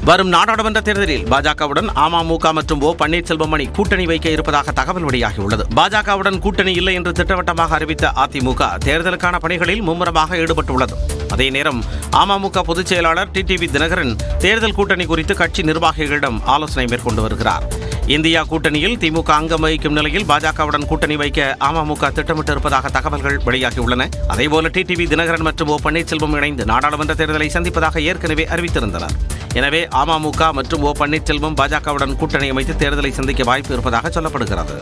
வரும் நாடாளுமன்ற தேர்தலில் பாஜகவுடன் அமமுக மற்றும் ஓ பன்னீர்செல்வம் அணி கூட்டணி வைக்க இருப்பதாக தகவல் வெளியாகியுள்ளது பாஜகவுடன் கூட்டணி இல்லை என்று திட்டவட்டமாக அறிவித்த அதிமுக தேர்தலுக்கான பணிகளில் மும்முரமாக ஈடுபட்டுள்ளது அதே நேரம் அமமுக பொதுச் செயலாளர் டிடிவி தினகரன் தேர்தல் கூட்டணி குறித்து கட்சி நிர்வாகிகளிடம் ஆலோசனை மேற்கொண்டு வருகிறார் இந்தியா கூட்டணியில் திமுக அங்கம் வகிக்கும் நிலையில் பாஜகவுடன் கூட்டணி வைக்க அமமுக திட்டமிட்டு இருப்பதாக தகவல்கள் வெளியாகியுள்ளன அதேபோல டிடிவி தினகரன் மற்றும் ஓ பன்னீர்செல்வம் இணைந்து நாடாளுமன்ற தேர்தலை சந்திப்பதாக ஏற்கனவே அறிவித்திருந்தனர் எனவே அமமுக மற்றும் ஓ பன்னீர்செல்வம் பாஜகவுடன் கூட்டணி அமைத்து தேர்தலை சந்திக்க வாய்ப்பு இருப்பதாக சொல்லப்படுகிறது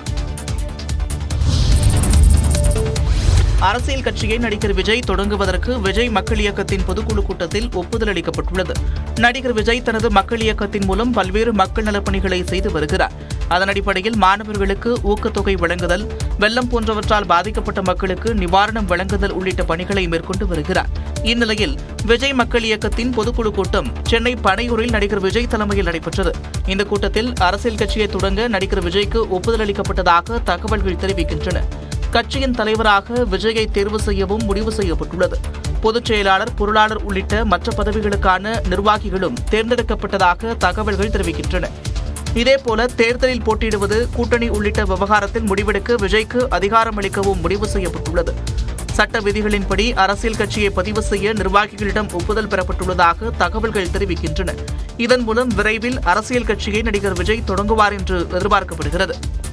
அரசியல் கட்சியை நடிகர் விஜய் தொடங்குவதற்கு விஜய் மக்கள் இயக்கத்தின் பொதுக்குழு கூட்டத்தில் ஒப்புதல் அளிக்கப்பட்டுள்ளது நடிகர் விஜய் தனது மக்கள் இயக்கத்தின் மூலம் பல்வேறு மக்கள் நலப்பணிகளை செய்து வருகிறார் அதன் அடிப்படையில் மாணவர்களுக்கு ஊக்கத்தொகை வழங்குதல் வெள்ளம் போன்றவற்றால் பாதிக்கப்பட்ட மக்களுக்கு நிவாரணம் வழங்குதல் உள்ளிட்ட பணிகளை மேற்கொண்டு வருகிறார் இந்நிலையில் விஜய் மக்கள் இயக்கத்தின் பொதுக்குழு கூட்டம் சென்னை பனையூரில் நடிகர் விஜய் தலைமையில் நடைபெற்றது இந்த கூட்டத்தில் அரசியல் கட்சியை தொடங்க நடிகர் விஜய்க்கு ஒப்புதல் அளிக்கப்பட்டதாக தகவல்கள் தெரிவிக்கின்றன கட்சியின் தலைவராக விஜயை தேர்வு செய்யவும் முடிவு செய்யப்பட்டுள்ளது பொதுச் செயலாளர் பொருளாளர் உள்ளிட்ட மற்ற பதவிகளுக்கான நிர்வாகிகளும் தேர்ந்தெடுக்கப்பட்டதாக தகவல்கள் தெரிவிக்கின்றன இதேபோல தேர்தலில் போட்டியிடுவது கூட்டணி உள்ளிட்ட விவகாரத்தில் முடிவெடுக்க விஜய்க்கு அதிகாரம் அளிக்கவும் முடிவு செய்யப்பட்டுள்ளது சட்ட விதிகளின்படி அரசியல் கட்சியை பதிவு செய்ய நிர்வாகிகளிடம் ஒப்புதல் பெறப்பட்டுள்ளதாக தகவல்கள் தெரிவிக்கின்றன இதன் மூலம் விரைவில் அரசியல் கட்சியை நடிகர் விஜய் தொடங்குவார் என்று எதிர்பார்க்கப்படுகிறது